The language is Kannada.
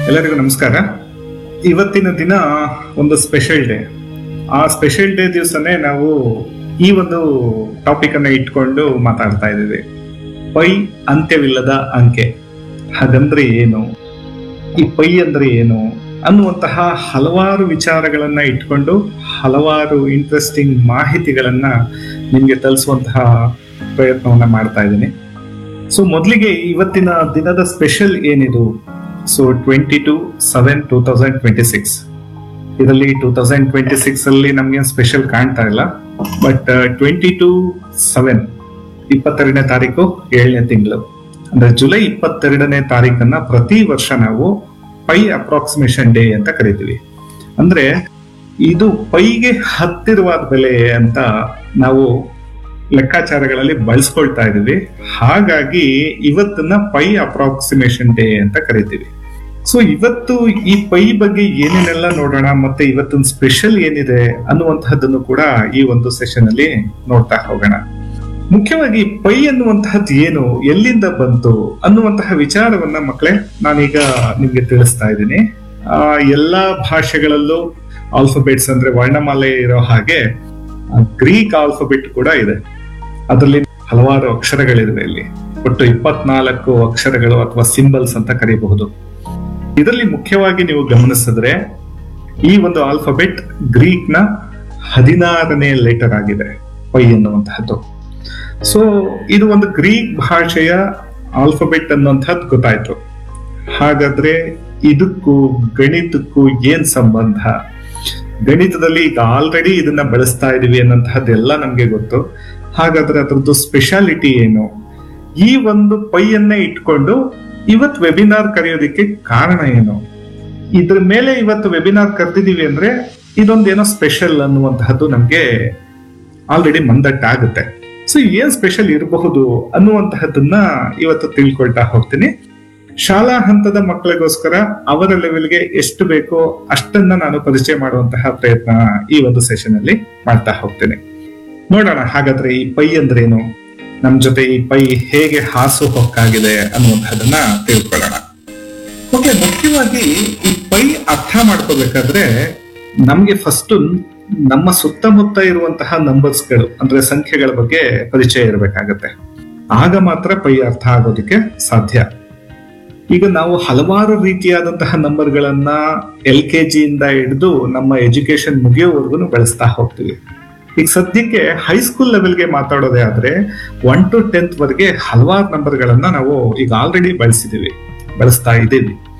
ಎಲ್ಲರಿಗೂ ನಮಸ್ಕಾರ ಇವತ್ತಿನ ದಿನ ಒಂದು ಸ್ಪೆಷಲ್ ಡೇ ಆ ಸ್ಪೆಷಲ್ ಡೇ ದಿವಸನೇ ನಾವು ಈ ಒಂದು ಟಾಪಿಕ್ ಅನ್ನ ಇಟ್ಕೊಂಡು ಮಾತಾಡ್ತಾ ಇದ್ದೀವಿ ಪೈ ಅಂತ್ಯವಿಲ್ಲದ ಅಂಕೆ ಹಾಗಂದ್ರೆ ಏನು ಈ ಪೈ ಅಂದ್ರೆ ಏನು ಅನ್ನುವಂತಹ ಹಲವಾರು ವಿಚಾರಗಳನ್ನ ಇಟ್ಕೊಂಡು ಹಲವಾರು ಇಂಟ್ರೆಸ್ಟಿಂಗ್ ಮಾಹಿತಿಗಳನ್ನ ನಿಮ್ಗೆ ತಲುಸುವಂತಹ ಪ್ರಯತ್ನವನ್ನ ಮಾಡ್ತಾ ಇದ್ದೀನಿ ಸೊ ಮೊದಲಿಗೆ ಇವತ್ತಿನ ದಿನದ ಸ್ಪೆಷಲ್ ಏನಿದು so twenty two seven two thousand twenty six ಇದರಲ್ಲಿ ಟೂ ತೌಸಂಡ್ ಟ್ವೆಂಟಿ ಸಿಕ್ಸ್ ಅಲ್ಲಿ ನಮ್ಗೆ ಸ್ಪೆಷಲ್ ಕಾಣ್ತಾ ಇಲ್ಲ ಬಟ್ ಟ್ವೆಂಟಿ ಟು ಸೆವೆನ್ ಇಪ್ಪತ್ತೆರಡನೇ ತಾರೀಕು ಏಳನೇ ತಿಂಗಳು ಅಂದ್ರೆ ಜುಲೈ ಇಪ್ಪತ್ತೆರಡನೇ ತಾರೀಕನ್ನ ಪ್ರತಿ ವರ್ಷ ನಾವು ಪೈ ಅಪ್ರಾಕ್ಸಿಮೇಷನ್ ಡೇ ಅಂತ ಕರಿತೀವಿ ಅಂದ್ರೆ ಇದು ಪೈಗೆ ಹತ್ತಿರವಾದ ಬೆಲೆ ಅಂತ ನಾವು ಲೆಕ್ಕಾಚಾರಗಳಲ್ಲಿ ಬಳಸ್ಕೊಳ್ತಾ ಇದೀವಿ ಹಾಗಾಗಿ ಇವತ್ತನ್ನ ಪೈ ಅಪ್ರಾಕ್ಸಿಮೇಷನ್ ಡೇ ಅಂತ ಕರಿತೀವಿ ಸೊ ಇವತ್ತು ಈ ಪೈ ಬಗ್ಗೆ ಏನೇನೆಲ್ಲ ನೋಡೋಣ ಮತ್ತೆ ಇವತ್ತಿನ ಸ್ಪೆಷಲ್ ಏನಿದೆ ಅನ್ನುವಂತಹದ್ದನ್ನು ಕೂಡ ಈ ಒಂದು ಸೆಷನ್ ಅಲ್ಲಿ ನೋಡ್ತಾ ಹೋಗೋಣ ಮುಖ್ಯವಾಗಿ ಪೈ ಅನ್ನುವಂತಹದ್ದು ಏನು ಎಲ್ಲಿಂದ ಬಂತು ಅನ್ನುವಂತಹ ವಿಚಾರವನ್ನ ಮಕ್ಕಳೇ ನಾನೀಗ ನಿಮ್ಗೆ ತಿಳಿಸ್ತಾ ಇದ್ದೀನಿ ಆ ಎಲ್ಲಾ ಭಾಷೆಗಳಲ್ಲೂ ಆಲ್ಫಾಬೆಟ್ಸ್ ಅಂದ್ರೆ ವರ್ಣಮಾಲೆ ಇರೋ ಹಾಗೆ ಗ್ರೀಕ್ ಆಲ್ಫಾಬೆಟ್ ಕೂಡ ಇದೆ ಅದರಲ್ಲಿ ಹಲವಾರು ಅಕ್ಷರಗಳಿವೆ ಇಲ್ಲಿ ಒಟ್ಟು ಇಪ್ಪತ್ನಾಲ್ಕು ಅಕ್ಷರಗಳು ಅಥವಾ ಸಿಂಬಲ್ಸ್ ಅಂತ ಕರೀಬಹುದು ಇದರಲ್ಲಿ ಮುಖ್ಯವಾಗಿ ನೀವು ಗಮನಿಸಿದ್ರೆ ಈ ಒಂದು ಆಲ್ಫಾಬೆಟ್ ಗ್ರೀಕ್ ನ ಹದಿನಾರನೇ ಲೆಟರ್ ಆಗಿದೆ ಪೈ ಎನ್ನುವಂತಹದ್ದು ಸೊ ಇದು ಒಂದು ಗ್ರೀಕ್ ಭಾಷೆಯ ಆಲ್ಫಾಬೆಟ್ ಅನ್ನುವಂಥದ್ದು ಗೊತ್ತಾಯ್ತು ಹಾಗಾದ್ರೆ ಇದಕ್ಕೂ ಗಣಿತಕ್ಕೂ ಏನ್ ಸಂಬಂಧ ಗಣಿತದಲ್ಲಿ ಈಗ ಆಲ್ರೆಡಿ ಇದನ್ನ ಬಳಸ್ತಾ ಇದೀವಿ ಅನ್ನೋಂತಹದ್ದೆಲ್ಲ ನಮ್ಗೆ ಗೊತ್ತು ಹಾಗಾದ್ರೆ ಅದ್ರದ್ದು ಸ್ಪೆಷಾಲಿಟಿ ಏನು ಈ ಒಂದು ಪೈಯನ್ನೇ ಇಟ್ಕೊಂಡು ಇವತ್ ವೆಬಿನಾರ್ ಕರೆಯೋದಕ್ಕೆ ಕಾರಣ ಏನು ಇದ್ರ ಮೇಲೆ ಇವತ್ತು ವೆಬಿನಾರ್ ಕರೆದಿದೀವಿ ಅಂದ್ರೆ ಇದೊಂದೇನೋ ಸ್ಪೆಷಲ್ ಅನ್ನುವಂತಹದ್ದು ನಮ್ಗೆ ಆಲ್ರೆಡಿ ಮಂದಟ್ಟಾಗುತ್ತೆ ಸೊ ಏನ್ ಸ್ಪೆಷಲ್ ಇರಬಹುದು ಅನ್ನುವಂತಹದ್ದನ್ನ ಇವತ್ತು ತಿಳ್ಕೊಳ್ತಾ ಹೋಗ್ತೀನಿ ಶಾಲಾ ಹಂತದ ಮಕ್ಕಳಿಗೋಸ್ಕರ ಅವರ ಲೆವೆಲ್ಗೆ ಎಷ್ಟು ಬೇಕೋ ಅಷ್ಟನ್ನ ನಾನು ಪರಿಚಯ ಮಾಡುವಂತಹ ಪ್ರಯತ್ನ ಈ ಒಂದು ಸೆಷನ್ ಅಲ್ಲಿ ಮಾಡ್ತಾ ಹೋಗ್ತೇನೆ ನೋಡೋಣ ಹಾಗಾದ್ರೆ ಈ ಪೈ ಅಂದ್ರೇನು ನಮ್ ಜೊತೆ ಈ ಪೈ ಹೇಗೆ ಹಾಸು ಹೊಕ್ಕಾಗಿದೆ ಅನ್ನುವಂಥದ್ದನ್ನ ತಿಳ್ಕೊಳ್ಳೋಣ ಓಕೆ ಮುಖ್ಯವಾಗಿ ಈ ಪೈ ಅರ್ಥ ಮಾಡ್ಕೋಬೇಕಾದ್ರೆ ನಮ್ಗೆ ಫಸ್ಟ್ ನಮ್ಮ ಸುತ್ತಮುತ್ತ ಇರುವಂತಹ ನಂಬರ್ಸ್ಗಳು ಅಂದ್ರೆ ಸಂಖ್ಯೆಗಳ ಬಗ್ಗೆ ಪರಿಚಯ ಇರಬೇಕಾಗತ್ತೆ ಆಗ ಮಾತ್ರ ಪೈ ಅರ್ಥ ಆಗೋದಕ್ಕೆ ಸಾಧ್ಯ ಈಗ ನಾವು ಹಲವಾರು ರೀತಿಯಾದಂತಹ ನಂಬರ್ಗಳನ್ನ ಎಲ್ ಕೆ ಜಿಯಿಂದ ಹಿಡಿದು ನಮ್ಮ ಎಜುಕೇಶನ್ ಮುಗಿಯೋವರೆಗೂ ಬಳಸ್ತಾ ಹೋಗ್ತೀವಿ ಈಗ ಸದ್ಯಕ್ಕೆ ಹೈಸ್ಕೂಲ್ ಲೆವೆಲ್ಗೆ ಮಾತಾಡೋದೇ ಆದ್ರೆ ಒನ್ ಟು ಟೆಂತ್ ವರೆಗೆ ಹಲವಾರು ನಂಬರ್ಗಳನ್ನ ನಾವು ಈಗ ಆಲ್ರೆಡಿ ಬಳಸಿದೀವಿ ಬಳಸ್ತಾ ಇದ್ದೀವಿ